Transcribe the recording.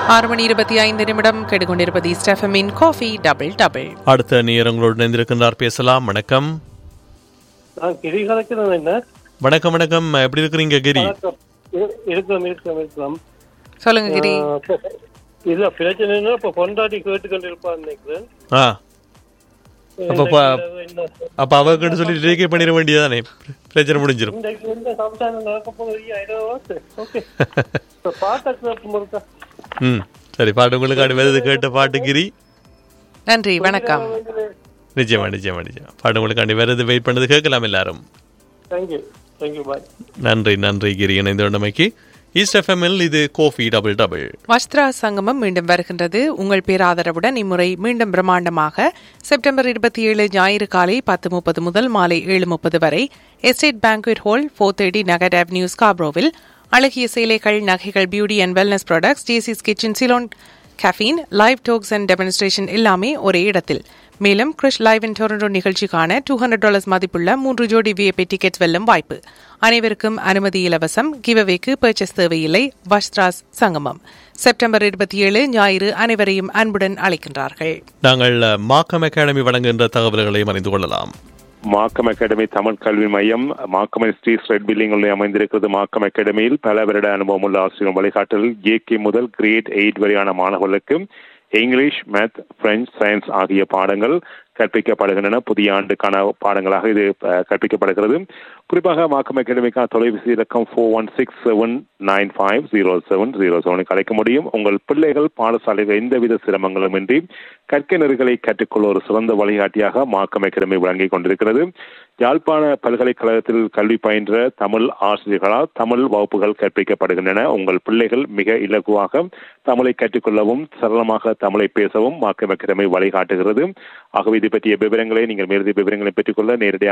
ஆறு மணி இருபத்தி ஐந்து நிமிடம் கேட்டுக்கொண்டிருப்பது ஸ்டெஃபமின் காஃபி டபுள் டபுள் அடுத்த நேரங்களோடு இணைந்திருக்கின்றார் பேசலாம் வணக்கம் நான் கிரி கலக்கிறேன் என்ன வணக்கம் வணக்கம் எப்படி இருக்கிறீங்க கிரி வணக்கம். இரு- இருக்கிறோம் இருக்கிறோம் இருக்கிறோம் சொல்லுங்க கிரி ஆஹ் இல்ல பிரச்சனை என்ன இப்ப கொண்டாடி கேட்டுக்கொண்டு இருப்பான்னு நினைக்கிறேன் ஆ அப்ப ப- இன்றைக்கு என்ன அப்ப அவகிட்ட சொல்லி டேக்கே பண்ணிட வேண்டியதானே பிரச்சனை முடிஞ்சிடும் இன்றைக்கு எந்த சம்சாரம் நடக்க போகுது ஐடியா ஓகே இப்ப பாட்டை கேட்கும் இருக்கா ம் சரி பாட்டு உங்களுக்கு அடி வருது கேட்ட பாட்டு கிரி நன்றி வணக்கம் நிச்சயமா நிச்சயமா நிச்சயமா பாட்டு உங்களுக்கு அடி வருது வெயிட் பண்ணது கேட்கலாம் எல்லாரும் தேங்க்யூ தேங்க்யூ பாய் நன்றி நன்றி கிரி இணைந்தோண்டமைக்கு ஈஸ்ட் எஃப்எம்எல் இது கோஃபி டபுள் டபுள் வஸ்திரா சங்கமம் மீண்டும் வருகின்றது உங்கள் பேராதரவுடன் இம்முறை மீண்டும் பிரம்மாண்டமாக செப்டம்பர் இருபத்தி ஏழு ஞாயிறு காலை பத்து முப்பது முதல் மாலை ஏழு முப்பது வரை estate banquet hall four thirty nugget avenue ஸ்காப்ரோவில் அழகிய சேலைகள் நகைகள் பியூட்டி அண்ட் வெல்னஸ் ப்ராடக்ட்ஸ் ஜேசிஸ் kitchen Ceylon caffeine live talks and demonstration எல்லாமே ஒரே இடத்தில் மேலும் கிறிஷ் லைவ் இன் டொரண்டோ நிகழ்ச்சிக்கான டூ ஹண்ட்ரட் டாலர்ஸ் மதிப்புள்ள மூன்று ஜோடி விஐபி டிக்கெட் வெல்லும் வாய்ப்பு அனைவருக்கும் அனுமதி இலவசம் கிவவேக்கு பர்ச்சேஸ் தேவையில்லை வஸ்திராஸ் சங்கமம் செப்டம்பர் இருபத்தி ஏழு ஞாயிறு அனைவரையும் அன்புடன் அழைக்கின்றார்கள் நாங்கள் மாக்கம் அகாடமி வழங்குகின்ற தகவல்களை அறிந்து கொள்ளலாம் மாக்கம் அகாடமி தமிழ் கல்வி மையம் மாக்கம் ஸ்ட்ரீட் ரெட் பில்டிங்கில் அமைந்திருக்கிறது மாக்கம் அகாடமியில் பல வருட அனுபவம் உள்ள ஆசிரியர் வழிகாட்டலில் ஜேகே முதல் கிரேட் எயிட் வரையான மாணவர்களுக்கு இங்கிலீஷ் மேத் பிரெஞ்சு சயின்ஸ் ஆகிய பாடங்கள் கற்பிக்கப்படுகின்றன புதிய ஆண்டுக்கான பாடங்களாக இது அஹ், கற்பிக்கப்படுகிறது குறிப்பாக மாக்கம் அகாடமிக்கான தொலைபேசி இலக்கம் four one six seven nine five zero seven zero செவனுக்கு அழைக்க முடியும் உங்கள் பிள்ளைகள் பாடசாலையில் எந்தவித சிரமங்களுமின்றி கற்க நெறிகளை கற்றுக்கொள்ள ஒரு சிறந்த வழிகாட்டியாக மாக்கம் அகாடமி வழங்கிக் கொண்டிருக்கிறது யாழ்ப்பாண பல்கலைக்கழகத்தில் கல்வி பயின்ற தமிழ் ஆசிரியர்களால் தமிழ் வகுப்புகள் கற்பிக்கப்படுகின்றன உங்கள் பிள்ளைகள் மிக இலகுவாக தமிழை கற்றுக்கொள்ளவும் சரளமாக தமிழை பேசவும் மாக்கம் அகாடமி வழிகாட்டுகிறது ஆகவே இது பற்றிய விவரங்களை நீங்கள் மேலதிக விவரங்களை பெற்றுக்கொள்ள நேரடியாக